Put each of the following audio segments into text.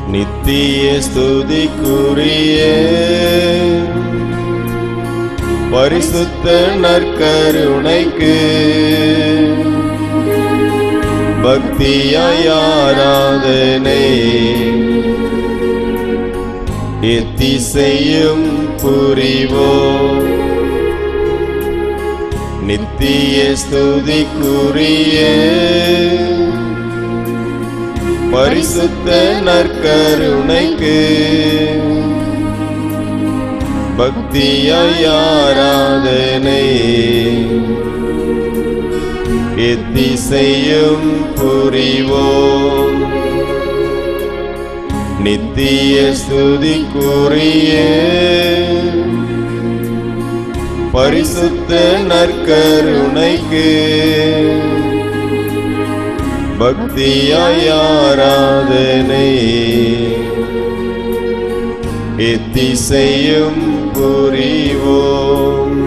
நித்திய ஸ்துதிக்குரிய பரிசுத்த நற்கருணைக்கு பக்தியாய் ஆராதனை எத்திசையும் புரிவோம் நித்திய ஸ்துதிக்குரிய பரிசுத்த நற்கருணைக்கு பக்தியாய் ஆராதனை எத்திசையும் புரிவோம் நித்திய ஸ்துதிக்குரிய பரிசுத்த நற்கருணைக்கு பக்தியாய் ஆராதனை எத்திசையும் புரிவோம்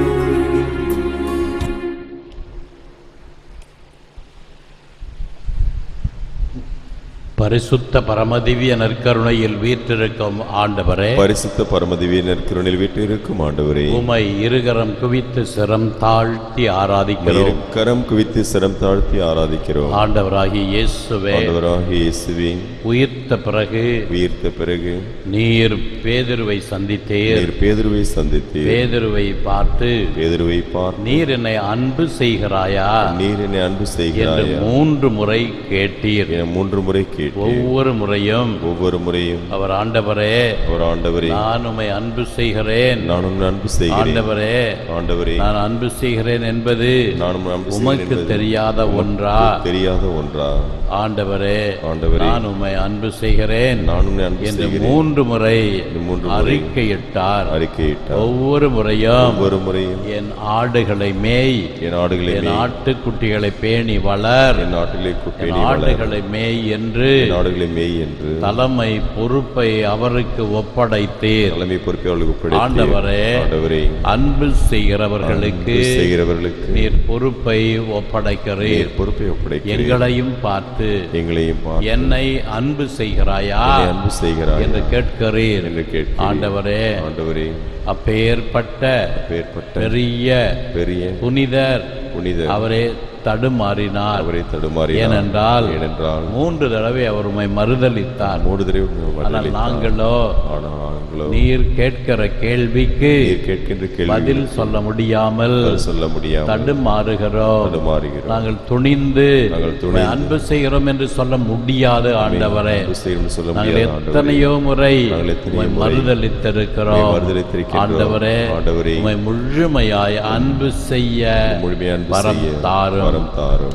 பரிசுத்த பரமதிவிய நற்கருணையில் வீற்றிருக்கும் ஆண்டவரே பரிசுத்த பரமதிவியனர் கருணில் வீட்டிற்கும் ஆண்டவரே உமை இருகரம் குவித்து சிரம் தாழ்த்தி ஆராதிக்கிறோம் கரம் குவித்து சிரம் தாழ்த்தி ஆராதிக்கிறோம் ஆண்டவராகிய இயேசுவே ஆண்டவராகிய இயேசுவே உயிர்த்த பிறகு உயிர்த்த பிறகு நீர் பேதுருவை சந்தித்தீர் நீர் பேதுருவை சந்தித்தீர் பேதுருவை பார்த்து பேதுருவை பார் நீர் என்னை அன்பு செய்கிறாயா நீர் என்னை அன்பு என்று செய்கிறாயா மூன்று முறை கேட்டீர் என மூன்று முறை கேட்டு ஒவ்வொரு முறையும் ஒவ்வொரு முறையும் அவர் ஆண்டவரே அவர் ஆண்டவரே நான் உம்மை அன்பு செய்கிறேன் நான் உன்னை அன்பு செய்கிறேன் ஆண்டவரே ஆண்டவரே நான் அன்பு செய்கிறேன் என்பது நான் உம்மை அன்பு செய்கிறேன் உமக்கு என்பது தெரியாத ஒன்றா தெரியாத ஒன்றா ஆண்டவரே ஆண்டவரே நான் உம்மை அன்பு செய்கிறேன் நான் உன்னை அன்பு என்று செய்கிறேன் மூன்று முறை என்று மூன்று முறை அறிக்கையிட்டார் அறிக்கையிட்டார் ஒவ்வொரு முறையும் ஒவ்வொரு முறையும் என் ஆடுகளை மேய் என் ஆடுகளை என் மேய், ஆட்டுக்குட்டிகளை பேணி வளர் என் ஆட்டிலே என் குப்பேணி வளர் ஆடுகளை மேய் என்று என் ஆடுகளை மேய் என்று தலைமை பொறுப்பை அவருக்கு ஒப்படைத்தீர் தலைமை பொறுப்பை அவளுக்கு ஒப்படைத்தீர். ஆண்டவரே, ஆண்டவரே அன்பு செய்கிறவர்களுக்கு அன்பு செய்கிறவர்களுக்கு நீர் பொறுப்பை ஒப்படைக்கிறீர் நீர் பொறுப்பை ஒப்படைக்கிறீர் எங்களையும் பார்த்து எங்களையும் பார்த்து என்னை அன்பு செய்கிறாயா என்னை அன்பு செய்கிறாய் என்று கேட்கிறீர் என்று கேட்கிறீர். ஆண்டவரே ஆண்டவரே அப்பேற்பட்ட பேர்பட்ட பெரிய பெரிய புனிதர் புனித அவரே தடுமாறினார் அவரை தடுமாறி ஏனென்றால் ஏனென்றால் மூன்று தடவை அவர் உம்மை மறுதலித்தார் மூன்று தடவை ஆனால் மறுதலித்தார். நாங்களோ ஆனால் நாங்களோ நீர் கேட்கிற கேள்விக்கு நீர் கேட்கின்ற கேள்வி பதில் சொல்ல முடியாமல் சொல்ல முடியாமல் தடுமாறுகிறோம் தடுமாறுகிறோம் நாங்கள் துணிந்து நாங்கள் துணிந்து உம்மை அன்பு செய்கிறோம் என்று சொல்ல முடியாது ஆண்டவரே அன்பு செய்யணும்னு சொல்ல நாங்கள் முடியாது ஆண்டவரே. எத்தனையோ முறை நாங்கள் எத்தனையோ உம்மை முறை மறுதலித்திருக்கிறோம் உம்மை மறுதலித்திருக்கின்றோம். ஆண்டவரே ஆண்டவரே, உம்மை முழுமையாய் அன்பு செய்ய முழுமையாக அன்பு வரம் செய்ய தாரும் வரம் தாரும்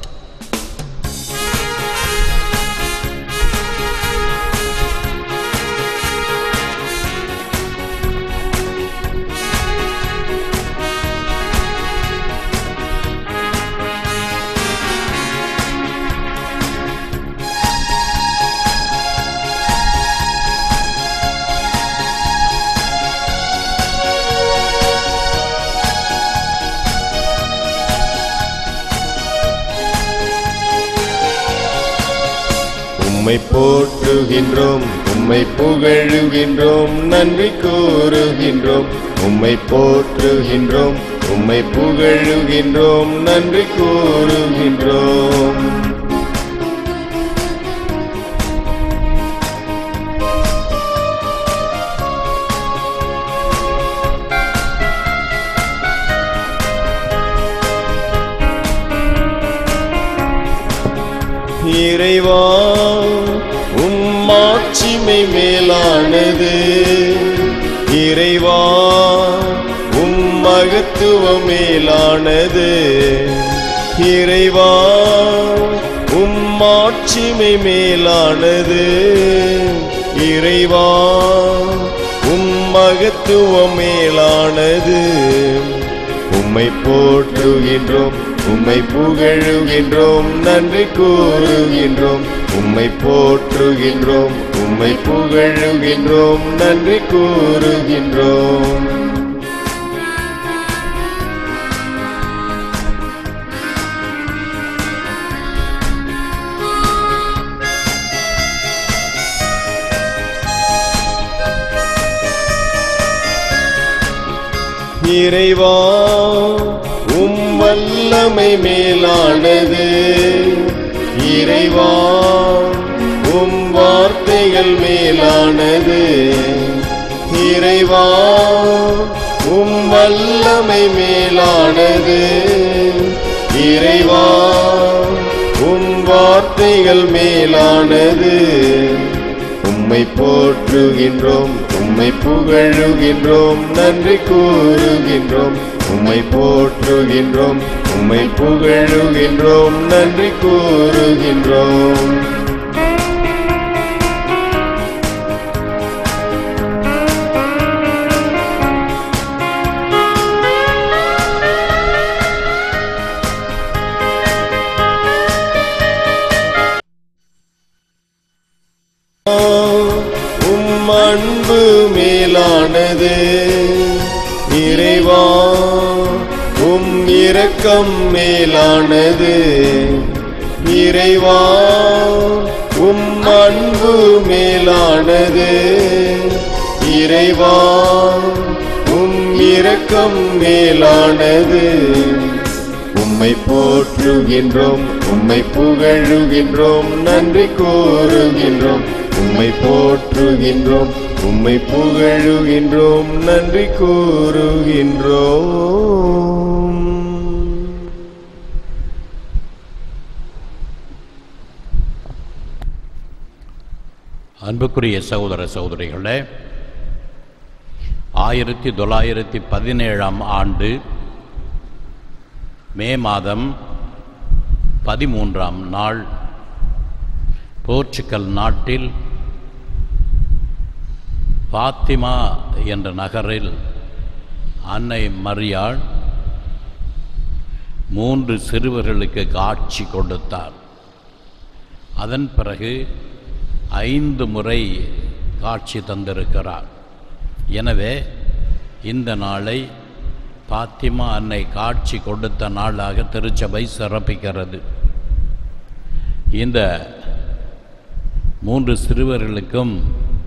உம்மை போற்றுகின்றோம் உம்மை புகழுகின்றோம் நன்றி கூறுகின்றோம் உம்மை போற்றுகின்றோம் உம்மை புகழுகின்றோம் நன்றி கூறுகின்றோம் இறைவா உம் ஆட்சிமை மேலானது இறைவா உம் மகத்துவம் மேலானது இறைவா உம் ஆட்சிமை மேலானது இறைவா உம் மகத்துவம் மேலானது உம்மை போற்றுகின்றோம் உம்மை புகழுகின்றோம் நன்றி கூறுகின்றோம் உம்மை போற்றுகின்றோம் உம்மை புகழுகின்றோம் நன்றி கூறுகின்றோம் இறைவா உம் வல்லமை மேலானது இறைவா உம் வார்த்தைகள் மேலானது இறைவா உம் வல்லமை மேலானது இறைவா உம் வார்த்தைகள் மேலானது உம்மை போற்றுகின்றோம் உம்மை புகழுகின்றோம் நன்றி கூறுகின்றோம் உம்மை போற்றுகின்றோம் உம்மை புகழுகின்றோம் நன்றி கூறுகின்றோம் உம் அன்பு மேலானது இறைவா உம் இரக்கம் மேலானது இறைவா உம் அன்பு மேலானது இறைவா உம் இரக்கம் மேலானது உம்மை போற்றுகின்றோம் உம்மை புகழுகின்றோம் நன்றி கூறுகின்றோம் உம்மை போற்றுகின்றோம் உம்மை புகழுகின்றோம் நன்றி கூறுகின்றோம் அன்புக்குரிய சகோதர சகோதரிகளே ஆயிரத்தி தொள்ளாயிரத்தி பதினேழாம் ஆண்டு மே மாதம் பதிமூன்றாம் நாள் போர்ச்சுகல் நாட்டில் பாத்திமா என்ற நகரில் அன்னை மரியாள் மூன்று சிறுவர்களுக்கு காட்சி கொடுத்தார் அதன் பிறகு ஐந்து முறை காட்சி தந்திருக்கிறார் எனவே இந்த நாளை பாத்திமா அன்னை காட்சி கொடுத்த நாளாக திருச்சபை சிறப்பிக்கிறது இந்த மூன்று சிறுவர்களுக்கும்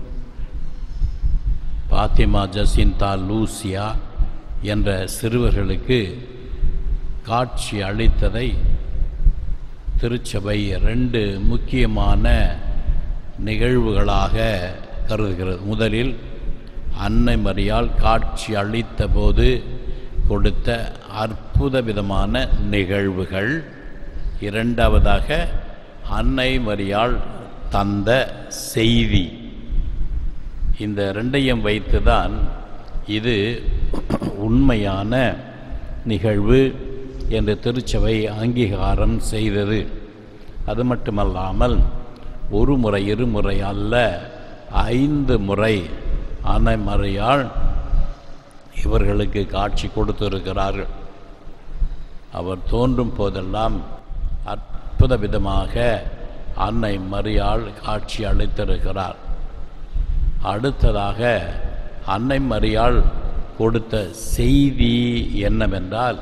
பாத்திமா ஜசிந்தா லூசியா என்ற சிறுவர்களுக்கு காட்சி அளித்ததை திருச்சபை ரெண்டு முக்கியமான நிகழ்வுகளாக கருதுகிறது முதலில் அன்னை மரியால் காட்சி அளித்த போது கொடுத்த அற்புத விதமான நிகழ்வுகள் இரண்டாவதாக அன்னை மரியாள் தந்த செய்தி இந்த ரெண்டையும் வைத்துதான் இது உண்மையான நிகழ்வு என்று திருச்சபை அங்கீகாரம் செய்தது அது மட்டுமல்லாமல் ஒரு முறை இருமுறை அல்ல ஐந்து முறை அனைமறையால் இவர்களுக்கு காட்சி கொடுத்திருக்கிறார்கள் அவர் தோன்றும் போதெல்லாம் அற்புத விதமாக அன்னை மரியாள் காட்சி அளித்திருக்கிறார் அடுத்ததாக அன்னை மரியாள் கொடுத்த செய்தி என்னவென்றால்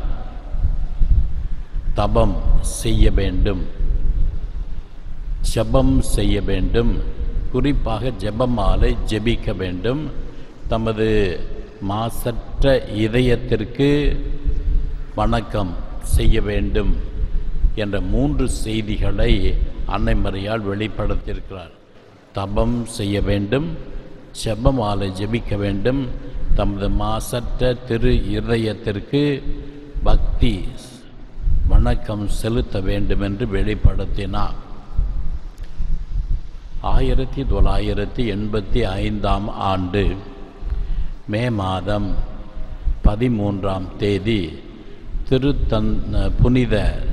தபம் செய்ய வேண்டும் ஜெபம் செய்ய வேண்டும் குறிப்பாக ஜெபமாலை ஜெபிக்க வேண்டும் தமது மாசற்ற இதயத்திற்கு வணக்கம் செய்ய வேண்டும் என்ற மூன்று செய்திகளை அன்னை மரியால் வெளிப்படுத்தியிருக்கிறார் தபம் செய்ய வேண்டும் ஜெபமாலை ஜெபிக்க வேண்டும் தமது மாசற்ற திரு இதயத்திற்கு பக்தி வணக்கம் செலுத்த வேண்டும் என்று வெளிப்படுத்தினார் ஆயிரத்தி தொள்ளாயிரத்தி எண்பத்தி ஐந்தாம் ஆண்டு மே மாதம் பதிமூன்றாம் தேதி திருத்தன் புனித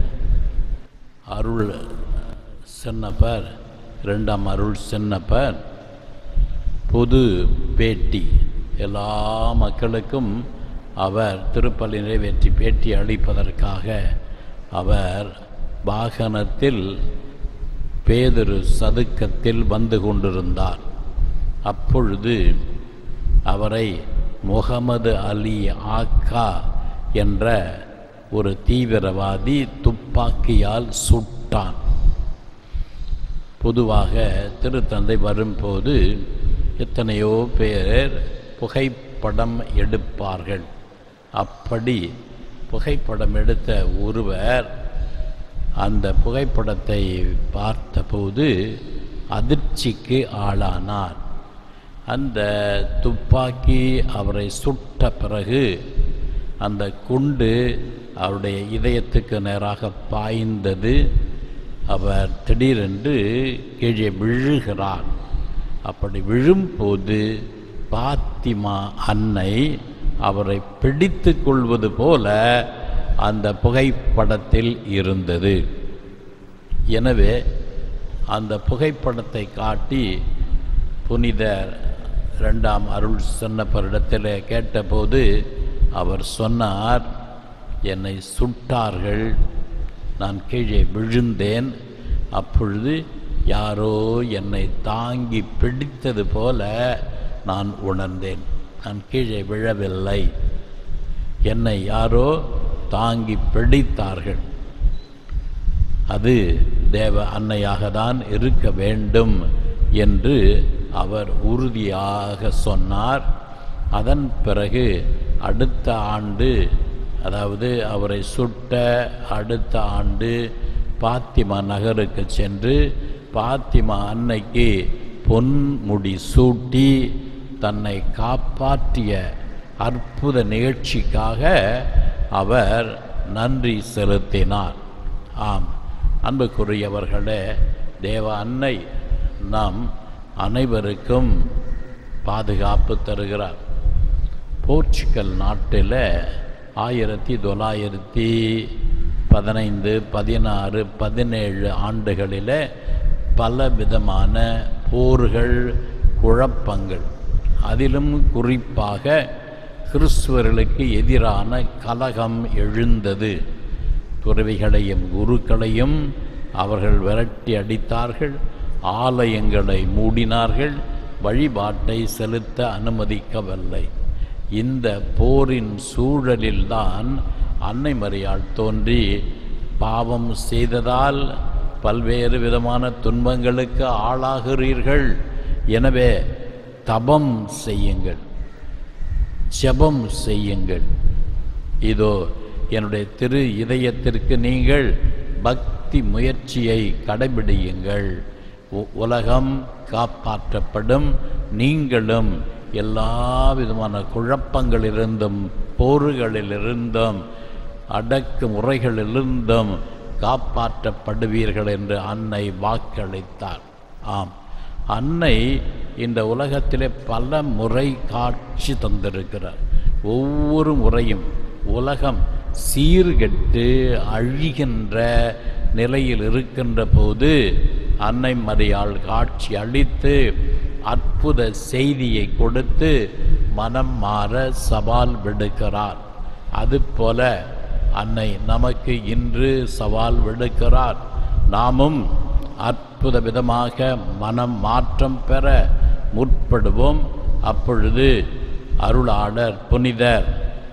அருள் சென்னப்பர் இரண்டாம் அருள் சென்னப்பர் பொது பேட்டி எல்லா மக்களுக்கும் அவர் திருப்பலி நிறைவேற்றி பேட்டி அளிப்பதற்காக அவர் வாகனத்தில் பேதுரு சதுக்கத்தில் வந்து கொண்டிருந்தார் அப்பொழுது அவரை முகமது அலி ஆக்கா என்ற ஒரு தீவிரவாதி துப்பாக்கியால் சுட்டான் பொதுவாக திருத்தந்தை வரும்போது எத்தனையோ பேர் புகைப்படம் எடுப்பார்கள் அப்படி புகைப்படம் எடுத்த ஒருவர் அந்த புகைப்படத்தை பார்த்தபோது அதிர்ச்சிக்கு ஆளானார் அந்த துப்பாக்கி அவரை சுட்ட பிறகு அந்த குண்டு அவருடைய இதயத்துக்கு நேராக பாய்ந்தது அவர் திடீரென்று கீழே விழுகிறார் அப்படி விழும்போது பாத்திமா அன்னை அவரை பிடித்து கொள்வது போல அந்த புகைப்படத்தில் இருந்தது எனவே அந்த புகைப்படத்தை காட்டி புனிதர் இரண்டாம் அருள் சொன்னப்பரிடத்தில் கேட்டபோது அவர் சொன்னார் என்னை சுட்டார்கள் நான் கீழே விழுந்தேன் அப்பொழுது யாரோ என்னை தாங்கி பிடித்தது போல நான் உணர்ந்தேன் நான் கீழே விழவில்லை என்னை யாரோ தாங்கி பிடித்தார்கள் அது தேவ அன்னையாக தான் இருக்க வேண்டும் என்று அவர் உறுதியாக சொன்னார் அதன் பிறகு அடுத்த ஆண்டு அதாவது அவரை சுட்ட அடுத்த ஆண்டு பாத்திமா நகருக்கு சென்று பாத்திமா அன்னைக்கு பொன்முடி சூட்டி தன்னை காப்பாற்றிய அற்புத நிகழ்ச்சிக்காக அவர் நன்றி செலுத்தினார் ஆம் அன்புக்குரியவர்களே தேவ அன்னை நாம் அனைவருக்கும் பாதுகாப்பு தருகிறார் போர்ச்சுகல் நாட்டில் ஆயிரத்தி தொள்ளாயிரத்தி பதினைந்து பதினாறு பதினேழு ஆண்டுகளில் பல விதமான போர்கள் குழப்பங்கள் அதிலும் குறிப்பாக கிறிஸ்துவர்களுக்கு எதிரான கலகம் எழுந்தது துறவிகளையும் குருக்களையும் அவர்கள் விரட்டி அடித்தார்கள் ஆலயங்களை மூடினார்கள் வழிபாட்டை செலுத்த அனுமதிக்கவில்லை இந்த போரின் சூழலில்தான் அன்னை மரியாள் தோன்றி பாவம் செய்ததால் பல்வேறு விதமான துன்பங்களுக்கு ஆளாகிறீர்கள் எனவே தபம் செய்யுங்கள் ஜெபம் செய்யுங்கள் இதோ என்னுடைய திரு இதயத்திற்கு நீங்கள் பக்தி முயற்சியை கடைபிடியுங்கள் உ- உலகம் காப்பாற்றப்படும் நீங்களும் எல்லா விதமான குழப்பங்களிலிருந்தும் போர்களிலிருந்தும் அடக்கு முறைகளிலிருந்தும் காப்பாற்றப்படுவீர்கள் என்று அன்னை வாக்களித்தார் ஆம் அன்னை இந்த உலகத்திலே பல முறை காட்சி தந்திருக்கிறார் ஒவ்வொரு முறையும் உலகம் சீர்கெட்டு அழிகின்ற நிலையில் இருக்கின்ற போது அன்னை மரியாள் காட்சி அளித்து அற்புத செய்தியை கொடுத்து மனம் மாற சவால் விடுக்கிறார் அதுபோல அன்னை நமக்கு இன்று சவால் விடுக்கிறார் நாமும் அற்புத விதமாக மனம் மாற்றம் பெற முற்படுவோம் அப்பொழுது அருளாளர் புனிதர்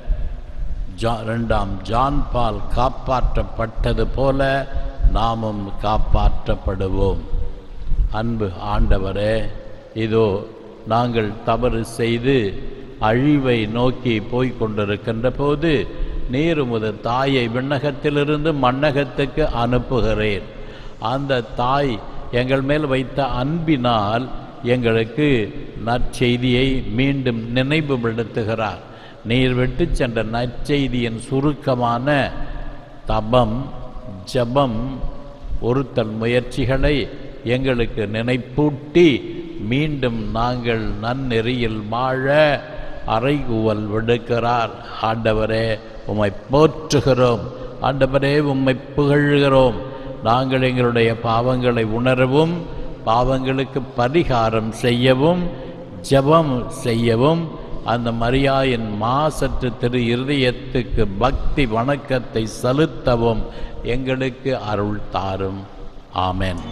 ஜா ரெண்டாம் ஜான் பால் காப்பாற்றப்பட்டது போல நாமும் காப்பாற்றப்படுவோம் அன்பு ஆண்டவரே இதோ நாங்கள் தவறு செய்து அழிவை நோக்கி போய்க் கொண்டிருக்கின்ற போது நீர் உமது தாயை விண்ணகத்திலிருந்து மண்ணகத்துக்கு அனுப்புகிறேன் அந்த தாய் எங்கள் மேல் வைத்த அன்பினால் எங்களுக்கு நற்செய்தியை மீண்டும் நினைவுபடுத்துகிறார் நீர் விட்டு சென்ற நற்செய்தியின் சுருக்கமான தபம் ஜபம் ஒருத்தல் முயற்சிகளை எங்களுக்கு நினைப்பூட்டி மீண்டும் நாங்கள் நன்னெறியில் வாழ அறைகூவல் விடுக்கிறார் ஆண்டவரே உம்மை போற்றுகிறோம் ஆண்டவரே உம்மை புகழ்கிறோம் நாங்கள் எங்களுடைய பாவங்களை உணரவும் பாவங்களுக்கு பரிகாரம் செய்யவும் ஜெபம் செய்யவும் அந்த மரியாயின் மாசற்ற திரு இருதயத்துக்கு பக்தி வணக்கத்தை செலுத்தவும் எங்களுக்கு அருள் தாரும் ஆமென்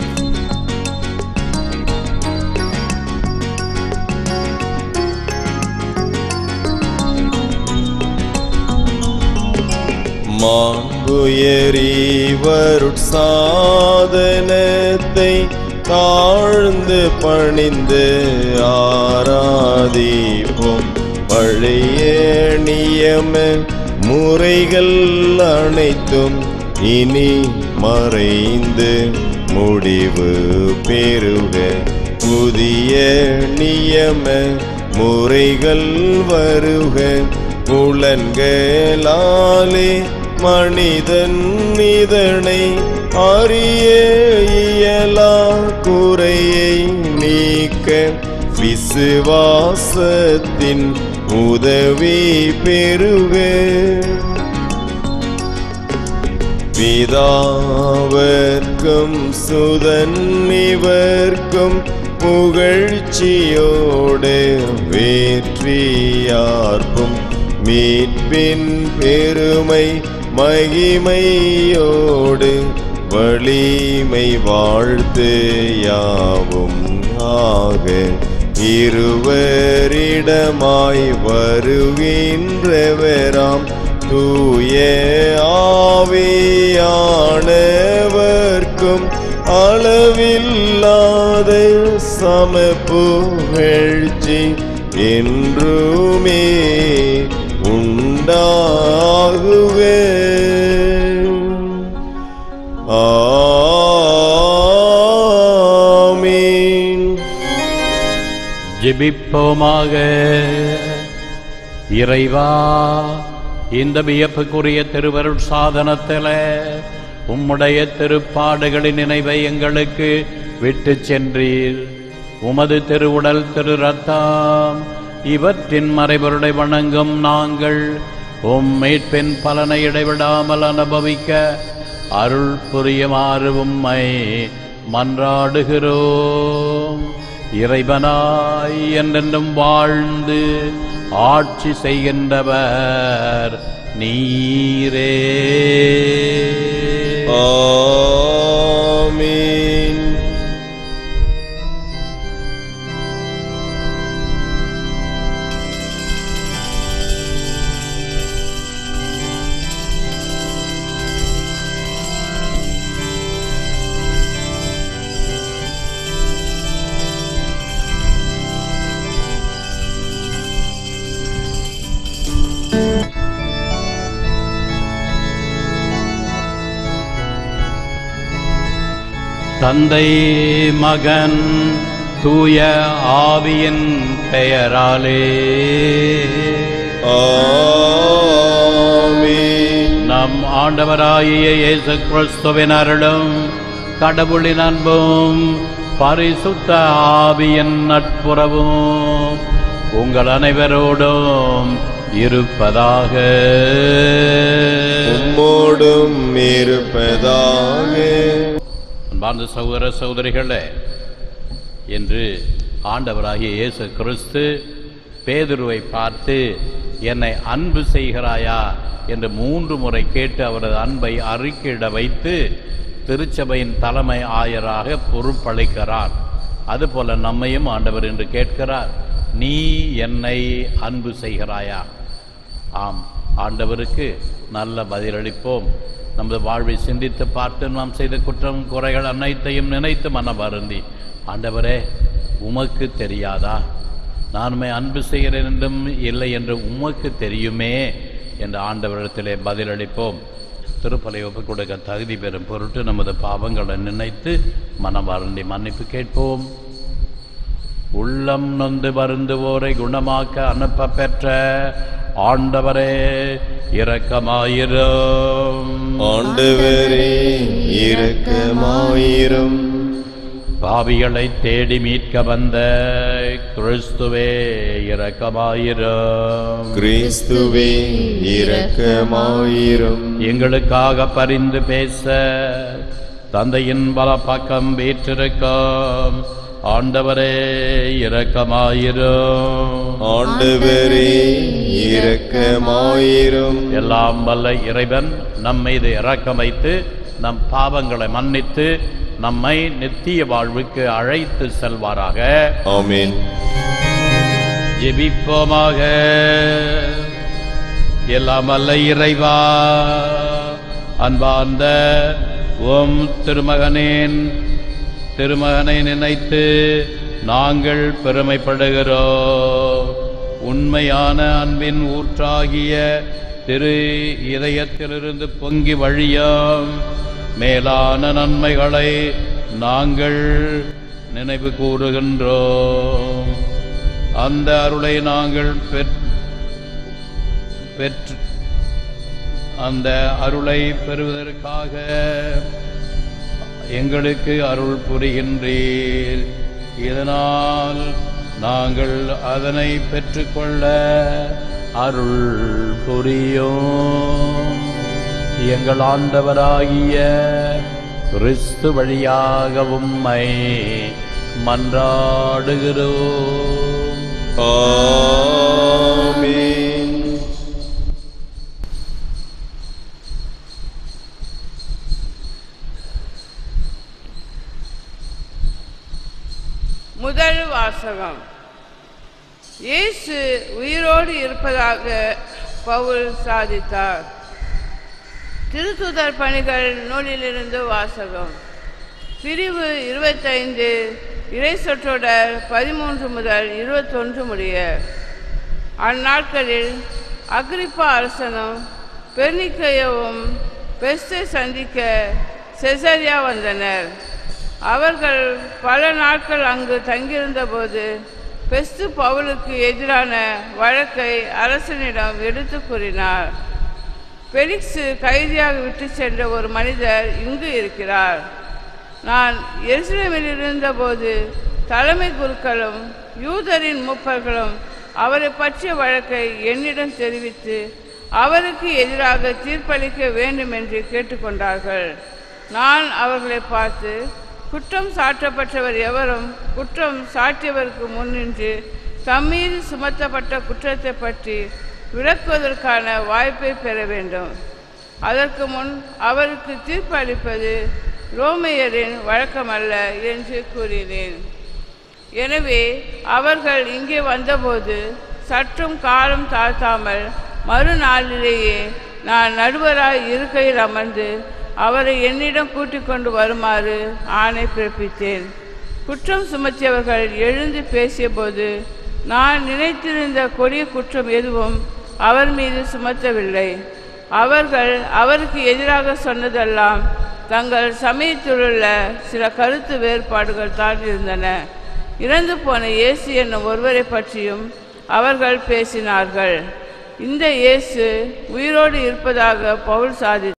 மாண்புயரீவருட்சாதனத்தை தாழ்ந்து பணிந்து ஆராதிப்போம் பழைய நியம முறைகள் அனைத்தும் இனி மறைந்து முடிவு பெறுக புதிய நியம முறைகள் வருக புலன்களாலே மனிதன் இதனை அறிய இயலா குறையை நீக்க விசுவாசத்தின் உதவி பெறுக பிதாவர்க்கும் சுதன் இவர்க்கும் புகழ்ச்சியோடு வேற்றியார்க்கும் மீட்பின் பெருமை மகிமையோடு வலிமை வாழ்த்து யாவும் ஆக இருவரிடமாய் வருகின்றவராம் தூய ஆவியானவர்க்கும் அளவில்லாத சமப்புகழ்ச்சி என்றுமே உண்டாகுக ஆமீன் ஜெபிப்போமாக இறைவா இந்த வியப்புக்குரிய திருவருள் சாதனத்தில உம்முடைய திருப்பாடுகளின் நினைவை எங்களுக்கு விட்டு சென்றீர் உமது திருவுடல் திரு ரத்தம் இவற்றின் மறைபொருளை வணங்கும் நாங்கள் உம் மீட்பின் பலனை இடைவிடாமல் அனுபவிக்க அருள் புரியுமாறு உம்மை மன்றாடுகிறோம் இறைவனாய் என்றென்றும் வாழ்ந்து ஆட்சி செய்கின்றவர் நீரே ஆமீன் தந்தை மகன் தூய ஆவியின் பெயராலே ஆமீன் நம் ஆண்டவராகிய இயேசு கிறிஸ்துவின் அருளும் கடவுளின் அன்பும் பரிசுத்த ஆவியின் நட்புறவும் உங்கள் அனைவரோடும் இருப்பதாக உம்மோடும் இருப்பதாக அன்பார்ந்த சகோதர சகோதரிகளே என்று ஆண்டவராகிய இயேசு கிறிஸ்து பேதுருவை பார்த்து என்னை அன்பு செய்கிறாயா என்று மூன்று முறை கேட்டு அவரது அன்பை அறிக்கையிட வைத்து திருச்சபையின் தலைமை ஆயராக பொறுப்பளிக்கிறார் அதுபோல நம்மையும் ஆண்டவர் என்று கேட்கிறார் நீ என்னை அன்பு செய்கிறாயா ஆம் ஆண்டவருக்கு நல்ல பதிலளிப்போம் நமது வாழ்வை சிந்தித்து பார்த்து நாம் செய்த குற்றம் குறைகள் அனைத்தையும் நினைத்து மனம் வருந்தி ஆண்டவரே உமக்கு தெரியாதா நான் உம்மை அன்பு செய்கிறேன் என்றும் இல்லை என்று உமக்கு தெரியுமே என்று ஆண்டவரிடத்திலே பதிலளிப்போம் திருப்பலை ஒப்புக் கொடுக்க தகுதி பெறும் பொருட்டு நமது பாவங்களை நினைத்து மனம் வருந்தி மன்னிப்பு கேட்போம் உள்ளம் நொந்து வருந்துவோரை குணமாக்க அனுப்ப பெற்ற ஆண்டவரே இரக்கமாயிரும் ஆண்டவரே இரக்கமாயிரும் பாவிகளை தேடி மீட்க வந்த கிறிஸ்துவே இரக்கமாயிரும் கிறிஸ்துவே இரக்கமாயிரும் எங்களுக்காக பரிந்து பேச தந்தையின் பல பக்கம் வீற்றிருக்கும் ஆண்டவரே இரக்கமாயிரும் ஆண்டவரே இரக்கமாயிரும் எல்லாம் வல்ல இறைவன் நம் மீது இரக்கம் வைத்து நம் பாவங்களை மன்னித்து நம்மை நித்திய வாழ்வுக்கு அழைத்து செல்வாராக ஆமென் ஜெபிப்போமாக எல்லாம் வல்ல இறைவா அன்பார்ந்த ஓம் திருமகனேன் திருமகனை நினைத்து நாங்கள் பெருமைப்படுகிறோம் உண்மையான அன்பின் ஊற்றாகிய திரு இதயத்திலிருந்து பொங்கி வழியாம் மேலான நன்மைகளை நாங்கள் நினைவு கூறுகின்றோம் அந்த அருளை நாங்கள் பெற் பெற்று அந்த அருளை பெறுவதற்காக எங்களுக்கு அருள் புரிகின்றீர் இதனால் நாங்கள் அதனை பெற்றுக்கொள்ள அருள் புரியும் எங்கள் ஆண்டவராகிய கிறிஸ்து வழியாக உம்மை மன்றாடுகிறோம் ஆமென் முதல் வாசகம் இயேசு உயிரோடு இருப்பதாக பவுல் சாதித்தார் திருத்துதர் பணிகள் நூலிலிருந்து வாசகம் பிரிவு இருபத்தைந்து இறை சொற்றொடர் பதிமூன்று முதல் இருபத்தொன்று முடிய அந்நாட்களில் அக்ரிப்பா அரசனும் பெர்னிக்கையவும் பெஸ்தை சந்திக்க செசரியா வந்தனர் அவர்கள் பல நாட்கள் அங்கு தங்கியிருந்தபோது பெஸ்து பவுலுக்கு எதிரான வழக்கை அரசனிடம் எடுத்து கூறினார் பெலிக்ஸு கைதியாக விட்டு சென்ற ஒரு மனிதர் இங்கு இருக்கிறார் நான் எருசலேமில் இருந்தபோது தலைமை குருக்களும் யூதரின் மூப்பர்களும் அவரை பற்றிய வழக்கை என்னிடம் தெரிவித்து அவருக்கு எதிராக தீர்ப்பளிக்க வேண்டும் என்று கேட்டுக்கொண்டார்கள் நான் அவர்களை பார்த்து குற்றம் சாட்டப்பட்டவர் எவரும் குற்றம் சாட்டியவருக்கு முன்னின்று தம்மீது சுமத்தப்பட்ட குற்றத்தை பற்றி விளக்குவதற்கான வாய்ப்பை பெற வேண்டும் அதற்கு முன் அவருக்கு தீர்ப்பு அளிப்பது ரோமையரின் வழக்கமல்ல என்று கூறினேன் எனவே அவர்கள் இங்கே வந்தபோது சற்றும் காலம் தாழ்த்தாமல் மறுநாளிலேயே நான் நடுவராய் இருக்கையில் அமர்ந்து அவரை என்னிடம் கூட்டிக் கொண்டு வருமாறு ஆணை பிறப்பித்தேன் குற்றம் சுமத்தியவர்கள் எழுந்து பேசியபோது நான் நினைத்திருந்த கொடிய குற்றம் எதுவும் அவர் மீது சுமத்தவில்லை அவர்கள் அவருக்கு எதிராக சொன்னதெல்லாம் தங்கள் சமயத்திலுள்ள சில கருத்து வேறுபாடுகள் தான் இருந்தன இறந்து போன இயேசு என்னும் ஒருவரை பற்றியும் அவர்கள் பேசினார்கள் இந்த இயேசு உயிரோடு இருப்பதாக பவுல் சாதி